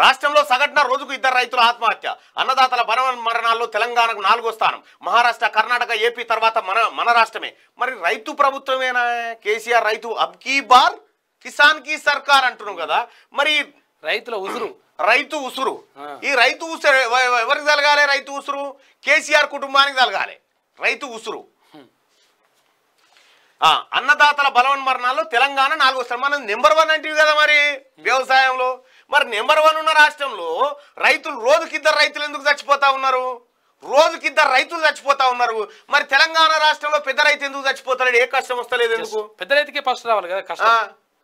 రాష్ట్రంలో సగటున రోజుకు ఇద్దరు రైతుల ఆత్మహత్య అన్నదాతల బల మరణాల్లో తెలంగాణకు నాలుగో స్థానం మహారాష్ట్ర కర్ణాటక ఏపీ తర్వాత మన మన రాష్ట్రమే మరి రైతు ప్రభుత్వమేనా కేసీఆర్ రైతు అబ్కీ బార్ కిసాన్ కి సర్కార్ అంటున్నాం కదా మరి రైతుల ఉసురు రైతు ఉసురు ఆ. ఈ రైతు ఉసురు ఎవ- ఎవ- ఎవరికి తలగాలి రైతు ఉసురు కేసీఆర్ కుటుంబానికి తలగాలి రైతు ఉసురు ఆ, అన్నదాతల బలవన్మరణాల్లో తెలంగాణ నాలుగో స్థానం మనం నెంబర్ వన్ అంటే కదా మరి వ్యవసాయంలో మరి నెంబర్ వన్ ఉన్న రాష్ట్రంలో రైతులు రోజుకిద్దరు రైతులు ఎందుకు చచ్చిపోతా ఉన్నారు రోజుకిద్దరు రైతులు చచ్చిపోతా ఉన్నారు మరి తెలంగాణ రాష్ట్రంలో పెద్ద రైతు ఎందుకు చచ్చిపోతాడు ఏ కష్టం వస్తలేదు ఎందుకు పెద్ద రైతుకే ఫస్ట్ రావాలి కదా ఆ. కష్టం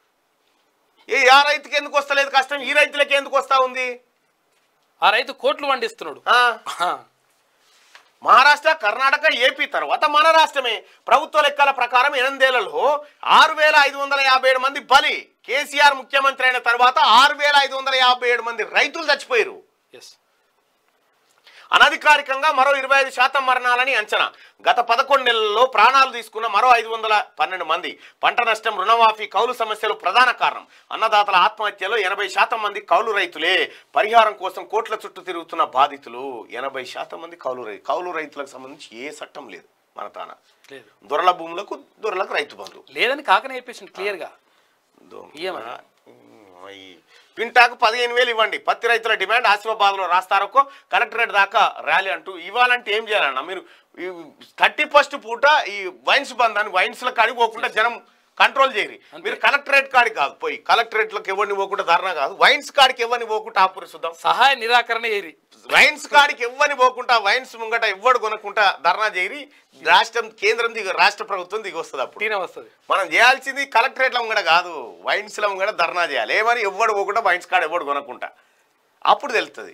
ఏ ఆ రైతుకి ఎందుకు వస్తలేదు కష్టం ఈ రైతులకి ఎందుకు వస్తా ఉంది ఆ రైతు కోట్లు వండిస్తున్నాడు ఆ ఆ, మహారాష్ట్ర కర్ణాటక ఏపీ తర్వాత మన రాష్ట్రమే ప్రభుత్వ లెక్కల ప్రకారం ఎనిమిదేళ్లలో ఆరు వేల ఐదు వందల యాభై ఏడు మంది బలి కేసీఆర్ ముఖ్యమంత్రి అయిన తర్వాత ఆరు వేల ఐదు వందల యాభై ఏడు మంది రైతులు చచ్చిపోయారు ఎస్ అనధికారికంగా మరో ఇరవై ఐదు శాతం మరణాలని అంచనా గత పదకొండు నెలల్లో ప్రాణాలు తీసుకున్న మరో ఐదు వందల పన్నెండు మంది పంట నష్టం రుణమాఫీ కౌలు సమస్యలు ప్రధాన కారణం అన్నదాతల ఆత్మహత్యలో ఎనభై శాతం మంది కౌలు రైతులే పరిహారం కోసం కోట్ల చుట్టూ తిరుగుతున్న బాధితులు ఎనభై శాతం మంది కౌలు రైతు కౌలు రైతులకు సంబంధించి ఏ చట్టం లేదు మన తాన లేదు దొరల భూములకు దొరలకు రైతు బంధు లేదని కాకనే చెప్పేసింది క్లియర్ గా దో- ఇయ్యమని. ఉమ్, ఈ పింటాకు పదిహేను వేలు ఇవ్వండి పత్తి రైతుల డిమాండ్ ఆసిఫాబాద్ లో రాస్తారో కలెక్టరేట్ దాకా ర్యాలీ అంటూ ఇవ్వాలంటే ఏం చేయాలన్న మీరు థర్టీ ఫస్ట్ పూట ఈ వైన్స్ బంద్ అని వైన్స్ లో కాడికి పోకుండా జనం కంట్రోల్ చేయరు మీరు కలెక్టరేట్ కాడికి కాదు పోయి కలెక్టరేట్ లకు ఎవరిని పోకుండా ధర్నా కాదు వైన్స్ కాడికి ఎవరిని పోకుండా ఆపురి చూద్దాం సహాయ నిరాకరణ ఏరి వైన్స్ కాడికి ఎవ్వని పోకుండా వైన్స్ ముంగట ఎవ్వడు కొనకుండా ధర్నా చేయరి రాష్ట్రం కేంద్రం దిగి రాష్ట్ర ప్రభుత్వం దిగి వస్తుంది అప్పుడు తీనే వస్తుంది మనం చేయాల్సింది కలెక్టరేట్ల ముంగడ కాదు వైన్స్ల ముంగడ ధర్నా చేయాలి ఏమని ఎవ్వడు పోకుండా వైన్స్ కాడ ఎవ్వడు కొనకుండా అప్పుడు తెలుస్తుంది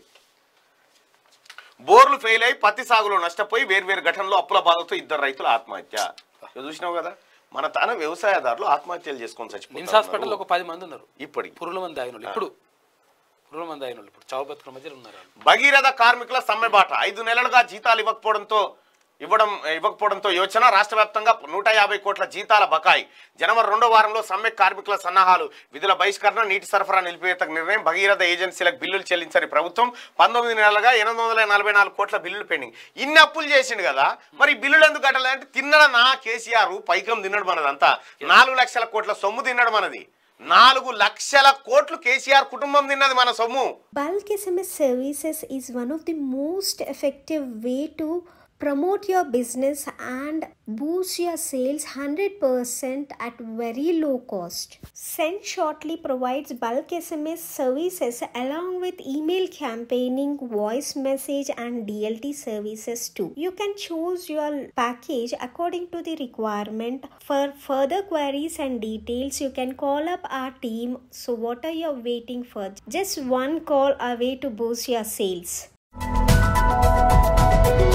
బోర్లు ఫెయిల్ అయి పత్తి సాగులో నష్టపోయి వేర్వేరు ఘటనలో అప్పుల బాధతో ఇద్దరు రైతులు ఆత్మహత్య ఇక చూసినావు కదా మన తన వ్యవసాయదారులు ఆత్మహత్యలు చేసుకొని నిమ్స్ చచ్చిపోతారు హాస్పిటల్లో ఒక పది మంది ఉన్నారు ఇప్పటికి పురుగుల మంది ఆయన వాళ్ళు ఇప్పుడు పురుగుల మంది ఆయన వాళ్ళు ఇప్పుడు చావు బతుకుల మధ్యలో ఉన్నారు వాళ్ళు. భగీరథ కార్మికుల సమ్మె బాట ఐదు నెలలుగా జీతాలు ఇవ్వకపోవడంతో ఇవ్వడం ఇవ్వకపోవడంతో యోచన రాష్ట్ర వ్యాప్తంగా నూట యాభై కోట్ల జీతాల బకాయి జనవరి రెండో వారంలో సమ్మె కార్మికుల సన్నాహాలు విధుల బహిష్కరణ నీటి సరఫరా నిలిపివేతకు నిర్ణయం భగీరథ ఏజెన్సీలకు బిల్లులు చెల్లించని ప్రభుత్వం పంతొమ్మిది నెలలుగా ఎనిమిది వందల నలభై నాలుగు కోట్ల బిల్లులు పెండింగ్ ఇన్ని అప్పులు చేసిండు కదా మరి ఈ బిల్లులు ఎందుకు కట్టాలి అంటే తిన్నడ నా కేసీఆర్ పైకం తిన్నాడు మనదంతా నాలుగు లక్షల కోట్ల సొమ్ము తిన్నాడు మనది నాలుగు లక్షల కోట్లు కేసీఆర్ కుటుంబం తిన్నది మన సొమ్ము Bulk SMS services is one of the most effective way to promote your business and boost your sales 100% at very low cost. Send Shortly provides bulk SMS services along with email campaigning, voice message and DLT services too. You can choose your package according to the requirement. For further queries and details, you can call up our team. So what are you waiting for? Just one call away to boost your sales.